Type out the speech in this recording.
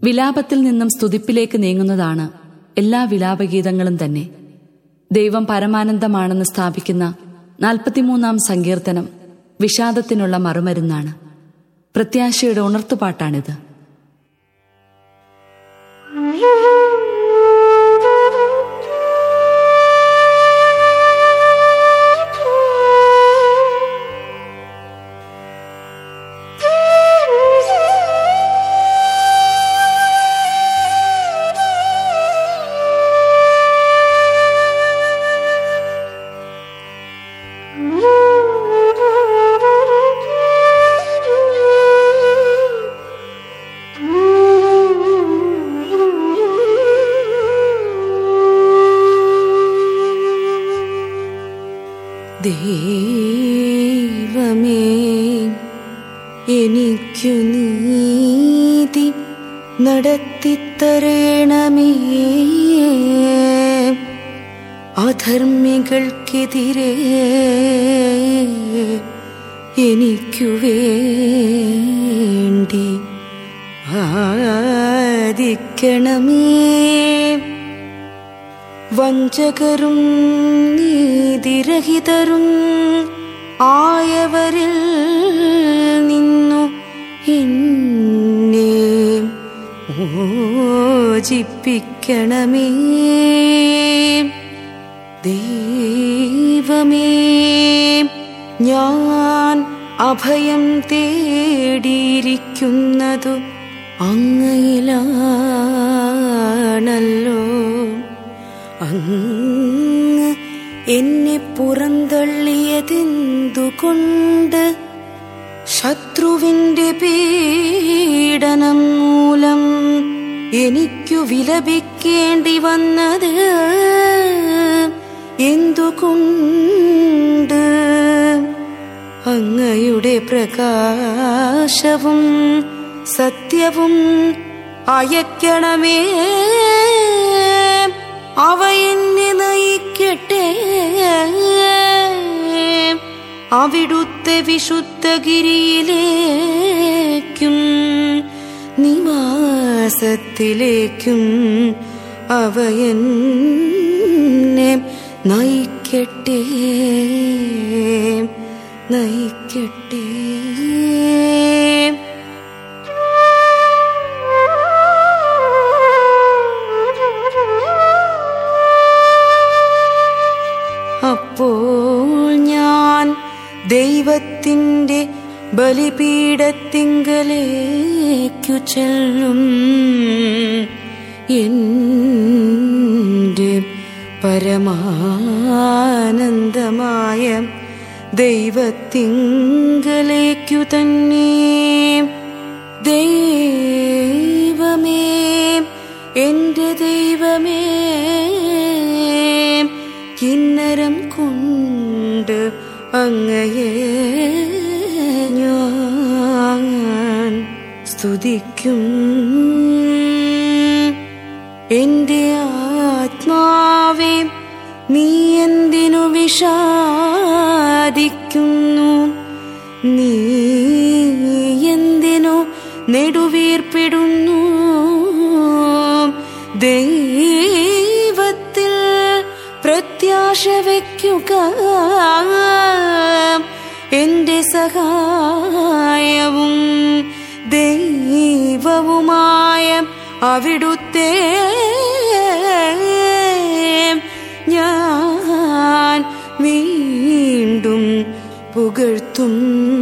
വിലാപത്തിൽ നിന്നും സ്തുതിപ്പിലേക്ക് നീങ്ങുന്നതാണ് എല്ലാ വിലാപഗീതങ്ങളും തന്നെ ദൈവം പരമാനന്ദമാണെന്ന് സ്ഥാപിക്കുന്ന നാൽപ്പത്തിമൂന്നാം സങ്കീർത്തനം വിഷാദത്തിനുള്ള മറുമരുന്നാണ് പ്രത്യാശയുടെ ഉണർത്തുപാട്ടാണിത് ദൈവമേ എനിക്കു നീതി നടത്തിത്തരേണമേ അധർമ്മികൾക്കെതിരെ എനിക്കു വേണ്ടി വാദിക്കണമേ വഞ്ചകരും നീതിരഹിതരും ആയവരിൽ നിന്നു എന്നെ മോചിപ്പിക്കണമേ ദൈവമേ ഞാൻ അഭയം തേടിയിരിക്കുന്നതു അങ്ങയിലാണല്ലോ അങ്ങ് എന്നെ പുറന്തള്ളിയതെന്തുകൊണ്ട് ശത്രുവിന്റെ പീഡനം മൂലം എനിക്കു വിലപിക്കേണ്ടി വന്നത് എന്തുകൊണ്ട് അങ്ങയുടെ പ്രകാശവും സത്യവും അയക്കണമേ അവ എന്നെ നയിക്കട്ടെ അവിടുത്തെ വിശുദ്ധഗിരിയിലേക്കും നിവാസത്തിലേക്കും അവ എന്നെ നയിക്കട്ടെ നയിക്കട്ടെ അപ്പോൾ ഞാൻ ദൈവത്തിൻ്റെ ബലിപീഠത്തിങ്കലേക്കു ചെല്ലും എൻ്റെ പരമാനന്ദമായ ദൈവത്തിങ്കലേക്കു തന്നെ ദൈവമേ എൻ്റെ ദൈവമേ കിന്നരം കൊണ്ട് അങ്ങയെ ഞാൻ സ്തുതിക്കും എൻ്റെ ആത്മാവേ നീ എന്തിനു വിഷാദിക്കുന്നു നീ എന്തിനു നെടുവീർപ്പിടുന്നു ദൈവത്തിൽ പ്രത്യാശ വയ്ക്കുക എന്റെ സഹായവും ദൈവവുമായ അവിടുത്തെ ഞാൻ വീണ്ടും പുകഴ്ത്തും